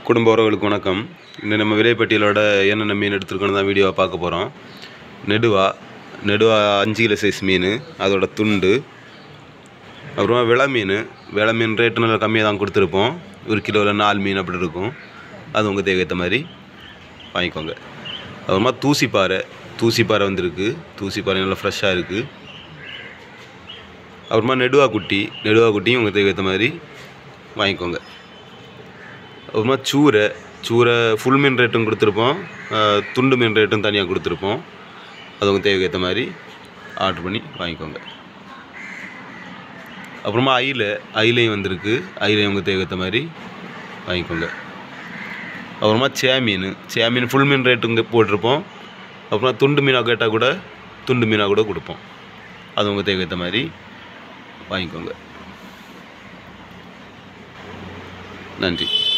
குடும்ப உறவுகளுக்கு வணக்கம் இந்த நம்ம விலைப்பட்டியலோட என்னென்ன மீன் எடுத்துருக்கோன்னு தான் வீடியோவை பார்க்க போகிறோம் நெடுவா நெடுவா அஞ்சு கிலோ சைஸ் மீன் அதோட துண்டு அப்புறமா விள மீன் விள மீன் ரேட்டு நல்லா கம்மியாக தான் கொடுத்துருப்போம் ஒரு கிலோவில் நாலு மீன் அப்படி இருக்கும் அது உங்கள் தேவையேற்ற மாதிரி வாங்கிக்கோங்க அப்புறமா தூசிப்பாறை தூசிப்பாறை வந்திருக்கு தூசிப்பாறை நல்லா ஃப்ரெஷ்ஷாக இருக்குது அப்புறமா நெடுவா குட்டி நெடுவா குட்டியும் உங்கள் தேவையேற்ற மாதிரி வாங்கிக்கோங்க அப்புறமா சூரை சூரை ஃபுல் மீன் ரேட்டும் கொடுத்துருப்போம் அஹ், துண்டு மீன் ரேட்டும் தனியாக கொடுத்துருப்போம் அது உங்கள் தேவைக்கு ஏற்ற மாதிரி ஆர்டர் பண்ணி வாங்கிக்கோங்க அப்புறமா அயில அயிலையும் வந்திருக்கு அயிலையும் உங்கள் தேவைக்கு ஏற்ற மாதிரி வாங்கிக்கோங்க அப்புறமா சேமீன் சேமீன் ஃபுல் மீன் ரேட்டு இங்கே போட்டிருப்போம் அப்புறமா துண்டு மீனாக கேட்டால் கூட துண்டு மீனாக கூட கொடுப்போம் அது உங்கள் தேவைக்கு ஏற்ற மாதிரி வாங்கிக்கோங்க நன்றி